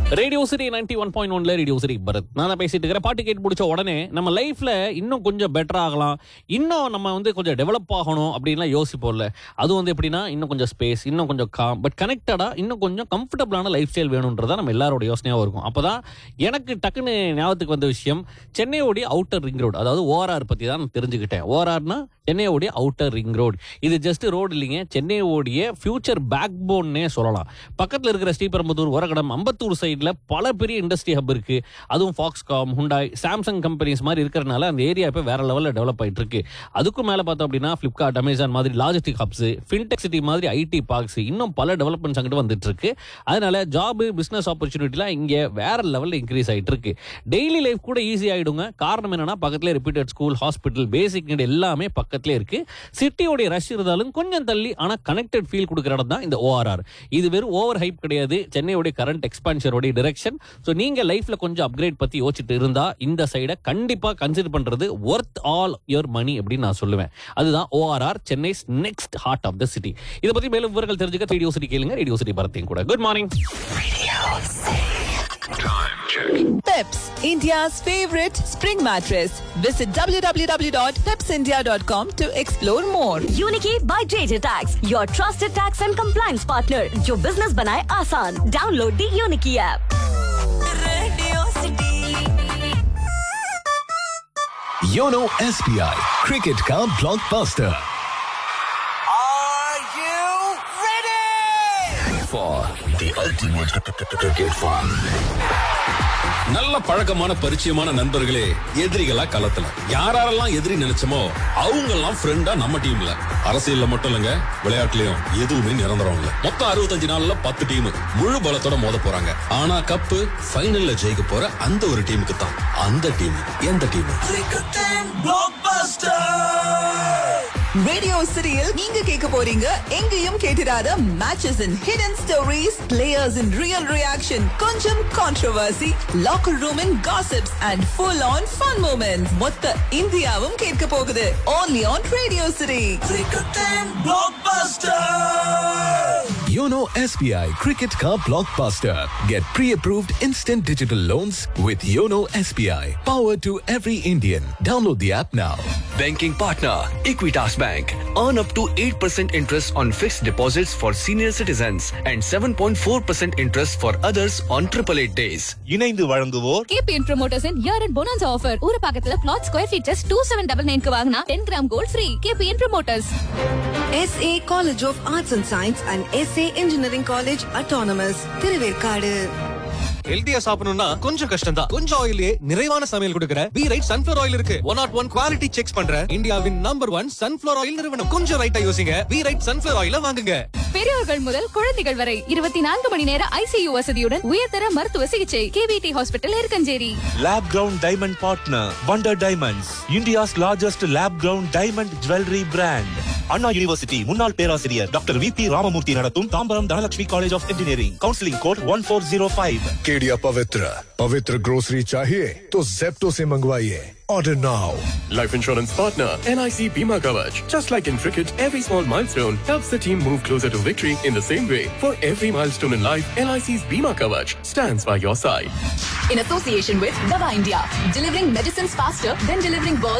Radio city ninety one point ஒன்ல radio city Bharath நான் தான் பேசிட்டு இருக்கிறேன் பாட்டு கேட்டு முடிச்ச உடனே நம்ம லைஃப்ல இன்னும் கொஞ்சம் பெட்டர் ஆகலாம் இன்னும் நம்ம வந்து கொஞ்சம் டெவலப் ஆகணும் அப்படின்லாம் யோசிப்போம்ல அது வந்து எப்படின்னா இன்னும் கொஞ்சம் ஸ்பேஸ் இன்னும் கொஞ்சம் காம் பட் கனெக்டடா இன்னும் கொஞ்சம் கம்ஃபர்டபுளான லைஃப் ஸ்டைல் வேணுன்றதா நம்ம எல்லாரோட யோசனையாகவும் இருக்கும் அப்பதான் எனக்கு டக்குன்னு ஞாபகத்துக்கு வந்த விஷயம் சென்னையோடைய அவுட்டர் ரிங் ரோடு அதாவது ஓஆர்ஆர் பத்தி தான் நான் தெரிஞ்சுக்கிட்டேன் ஓஆர்ஆர்னா சென்னையோடைய அவுட்டர் ரிங் ரோடு இது ஜஸ்ட் ரோடு இல்லைங்க சென்னையோடைய ஃபியூச்சர் பேக் போன்னே சொல்லலாம் பக்கத்தில் இருக்கிற ஸ்ரீபெரும்புதூர் உரகடம் அம்பத்தூர் சைடில் பல பெரிய இண்டஸ்ட்ரி ஹப் இருக்கு அதுவும் ஃபாக்ஸ்காம் ஹுண்டாய் சாம்சங் கம்பெனிஸ் மாதிரி இருக்கிறனால அந்த ஏரியா இப்போ வேற லெவலில் டெவலப் ஆயிட்டு இருக்கு அதுக்கும் மேலே பார்த்தோம் அப்படின்னா ஃப்ளிப்கார்ட் அமேசான் மாதிரி லாஜிஸ்டிக் ஹப்ஸ் ஃபின்டெக் சிட்டி மாதிரி ஐடி பார்க்ஸ் இன்னும் பல டெவலப்மெண்ட்ஸ் அங்கிட்டு வந்துட்டு இருக்கு அதனால ஜாப் பிசினஸ் ஆப்பர்ச்சுனிட்டிலாம் இங்கே வேற லெவலில் இன்க்ரீஸ் ஆயிட்டு இருக்கு டெய்லி லைஃப் கூட ஈஸி ஆயிடுங்க காரணம் என்னன்னா பக்கத்துல repeated school hospital basic need எல்லாமே பக்கத்துல இருக்கு சிட்டியோடைய ரஷ் இருந்தாலும் கொஞ்சம் தள்ளி ஆனா கனெக்டட் ஃபீல் கொடுக்குற இடம் தான் இந்த ஓஆர்ஆர் இது வெறும் ஓவர் ஹைப் கிடையாது சென்னையோட கரண்ட் எக்ஸ்பான்ஷனோட டிரெக்ஷன் ஸோ நீங்க லைஃப்ல கொஞ்சம் அப்கிரேட் பத்தி யோசிச்சுட்டு இருந்தா இந்த சைடை கண்டிப்பா கன்சிடர் பண்றது ஒர்த் ஆல் யுவர் மணி அப்படின்னு நான் சொல்லுவேன் அதுதான் ORR Chennai next heart of the city இதை பத்தி மேலும் விவரங்கள் தெரிஞ்சுக்க ரேடியோ சிட்டி கேளுங்க ரேடியோ சிட்டி பரத்தையும் கூட good morning Peps, India's favorite spring mattress. Visit www.pepsindia.com to explore more. यूनिकी by JJ Tax, your trusted tax and compliance partner, जो बिजनेस बनाए आसान डाउनलोड दी यूनिकी ऐप योनो एसबीआई क्रिकेट का blockbuster Are you ready? for the ultimate cricket fun. நல்ல பழக்கமான பரிச்சயமான நண்பர்களே எதிரிகளா களத்துல யாரெல்லாம் எதிரி நினைச்சோமோ அவங்க எல்லாம் ஃப்ரெண்டா நம்ம டீம்ல அரசியல்ல மட்டும் இல்லங்க விளையாட்டுலயும் எதுவுமே நிரந்தரம் இல்ல மொத்தம் அறுபத்தஞ்சு நாள்ல பத்து டீம் முழு பலத்தோட மோத போறாங்க ஆனா கப்பு ஃபைனல்ல ஜெயிக்க போற அந்த ஒரு டீமுக்கு தான் அந்த டீம் எந்த team Cricket and Blockbuster! Radio Cityயில் நீங்க கேட்க போறீங்க எங்கேயும் கேட்டிராத matches and hidden stories, players in real reaction, கொஞ்சம் controversy, locker room and gossips and full on fun moments. மொத்த இந்தியாவும் கேட்க போகுது only on Radio City. Cricket and Blockbuster! Yono SBI Cricket Car Blockbuster. Get pre-approved instant digital loans with Yono SBI. Power to every Indian. Download the app now. Banking partner Equitas Bank. Earn up to 8% interest on fixed deposits for senior citizens and 7.4% interest for others on 888 days. இணைந்து வழங்குவோர் KBN promoters year and bonus offer ஊர பக்கத்துல flat square feet just two seven double நைன்க்கு வாங்கினா ten gram gold free KBN promoters SA College of Arts and Science and SA Engineering College Autonomous Thiruverkadu ஹெல்தியா சாப்பிடணும்னா கொஞ்சம் கஷ்டம் தான் கொஞ்சம் ஆயிலே நிறைவான சமையல் கொடுக்கிற பி ரைட் சன்ஃபிளவர் ஆயில் இருக்கு one not one quality check பண்ற இந்தியாவின் நம்பர் ஒன் சன்ஃபிளவர் ஆயில் நிறுவனம் கொஞ்சம் ரைட்டா யோசிங்க பி ரைட் சன்ஃபிளவர் ஆயில வாங்குங்க பெரியவர்கள் முதல் குழந்தைகள் வரை இருபத்தி நான்கு மணி நேர ஐசியு வசதியுடன் உயர்தர மருத்துவ சிகிச்சை KVT hospital Irukkancheri lab grown diamond partner wonder diamonds India's largest lab grown diamond jewellery brand Anna university முன்னாள் பேராசிரியர் டாக்டர் வி பி ராமமூர்த்தி நடத்தும் Tambaram Dhanalakshmi college of engineering counselling code one four zero five Kedia पवित्र पवित्र ग्रोसरी चाहिए तो जेप्टो से मंगवाइए order now Life insurance partner NIC Bima Kavach. Just like in cricket, every small milestone helps the team move closer to victory in the same way. For every milestone in life, NIC's Bima Kavach stands by your side. In association with Dava India, delivering medicines faster than delivering balls